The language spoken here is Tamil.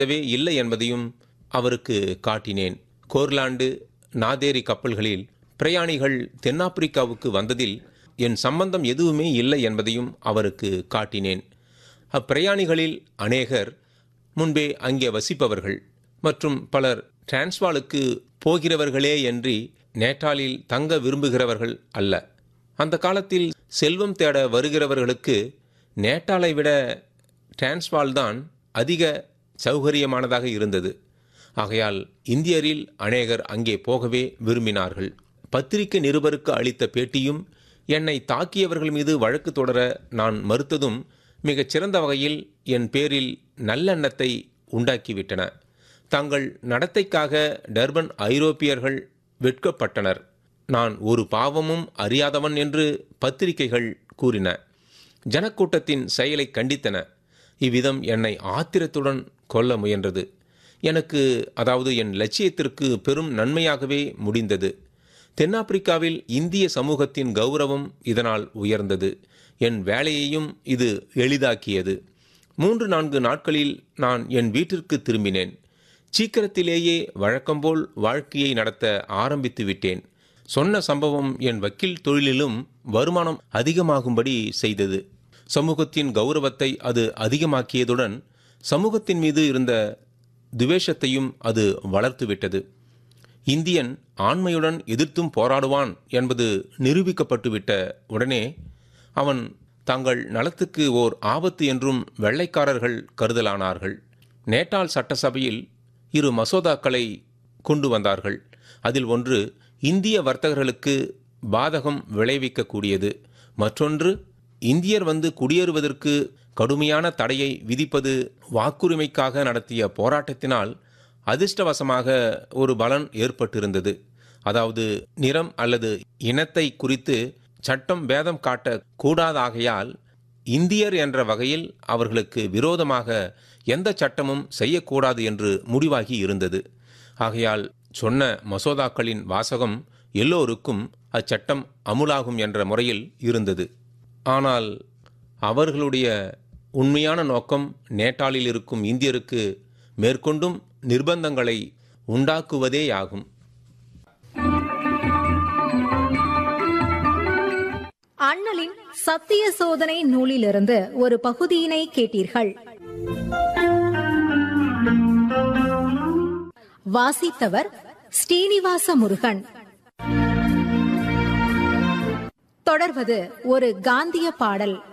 தேவை இல்லை என்பதையும் அவருக்கு காட்டினேன் கோர்லாண்டு நாதேரி கப்பல்களில் பிரயாணிகள் தென்னாப்பிரிக்காவுக்கு வந்ததில் என் சம்பந்தம் எதுவுமே இல்லை என்பதையும் அவருக்கு காட்டினேன் அப்பிரயாணிகளில் அநேகர் முன்பே அங்கே வசிப்பவர்கள் மற்றும் பலர் டிரான்ஸ்வாலுக்கு போகிறவர்களேயன்றி நேட்டாலில் தங்க விரும்புகிறவர்கள் அல்ல அந்த காலத்தில் செல்வம் தேட வருகிறவர்களுக்கு நேட்டாலை விட டிரான்ஸ்வால் தான் அதிக சௌகரியமானதாக இருந்தது ஆகையால் இந்தியரில் அநேகர் அங்கே போகவே விரும்பினார்கள் பத்திரிகை நிருபருக்கு அளித்த பேட்டியும் என்னை தாக்கியவர்கள் மீது வழக்கு தொடர நான் மறுத்ததும் மிகச் சிறந்த வகையில் என் பேரில் நல்லெண்ணத்தை உண்டாக்கிவிட்டன தங்கள் நடத்தைக்காக டர்பன் ஐரோப்பியர்கள் வெட்கப்பட்டனர் நான் ஒரு பாவமும் அறியாதவன் என்று பத்திரிகைகள் கூறின ஜனக்கூட்டத்தின் செயலை கண்டித்தன இவ்விதம் என்னை ஆத்திரத்துடன் கொல்ல முயன்றது எனக்கு அதாவது என் லட்சியத்திற்கு பெரும் நன்மையாகவே முடிந்தது தென்னாப்பிரிக்காவில் இந்திய சமூகத்தின் கௌரவம் இதனால் உயர்ந்தது என் வேலையையும் இது எளிதாக்கியது மூன்று நான்கு நாட்களில் நான் என் வீட்டிற்கு திரும்பினேன் சீக்கிரத்திலேயே வழக்கம்போல் வாழ்க்கையை நடத்த ஆரம்பித்து விட்டேன் சொன்ன சம்பவம் என் வக்கீல் தொழிலிலும் வருமானம் அதிகமாகும்படி செய்தது சமூகத்தின் கௌரவத்தை அது அதிகமாக்கியதுடன் சமூகத்தின் மீது இருந்த துவேஷத்தையும் அது வளர்த்துவிட்டது இந்தியன் ஆண்மையுடன் எதிர்த்தும் போராடுவான் என்பது நிரூபிக்கப்பட்டுவிட்ட உடனே அவன் தங்கள் நலத்துக்கு ஓர் ஆபத்து என்றும் வெள்ளைக்காரர்கள் கருதலானார்கள் நேட்டால் சட்டசபையில் இரு மசோதாக்களை கொண்டு வந்தார்கள் அதில் ஒன்று இந்திய வர்த்தகர்களுக்கு பாதகம் விளைவிக்கக்கூடியது மற்றொன்று இந்தியர் வந்து குடியேறுவதற்கு கடுமையான தடையை விதிப்பது வாக்குரிமைக்காக நடத்திய போராட்டத்தினால் அதிர்ஷ்டவசமாக ஒரு பலன் ஏற்பட்டிருந்தது அதாவது நிறம் அல்லது இனத்தை குறித்து சட்டம் பேதம் காட்ட கூடாதாகையால் இந்தியர் என்ற வகையில் அவர்களுக்கு விரோதமாக எந்த சட்டமும் செய்யக்கூடாது என்று முடிவாகி இருந்தது ஆகையால் சொன்ன மசோதாக்களின் வாசகம் எல்லோருக்கும் அச்சட்டம் அமுலாகும் என்ற முறையில் இருந்தது ஆனால் அவர்களுடைய உண்மையான நோக்கம் நேட்டாளில் இருக்கும் இந்தியருக்கு மேற்கொண்டும் நிர்பந்தங்களை உண்டாக்குவதேயாகும் அண்ணலின் சத்திய சோதனை நூலிலிருந்து ஒரு பகுதியினை கேட்டீர்கள் வாசித்தவர் ஸ்ரீனிவாச முருகன் தொடர்வது ஒரு காந்திய பாடல்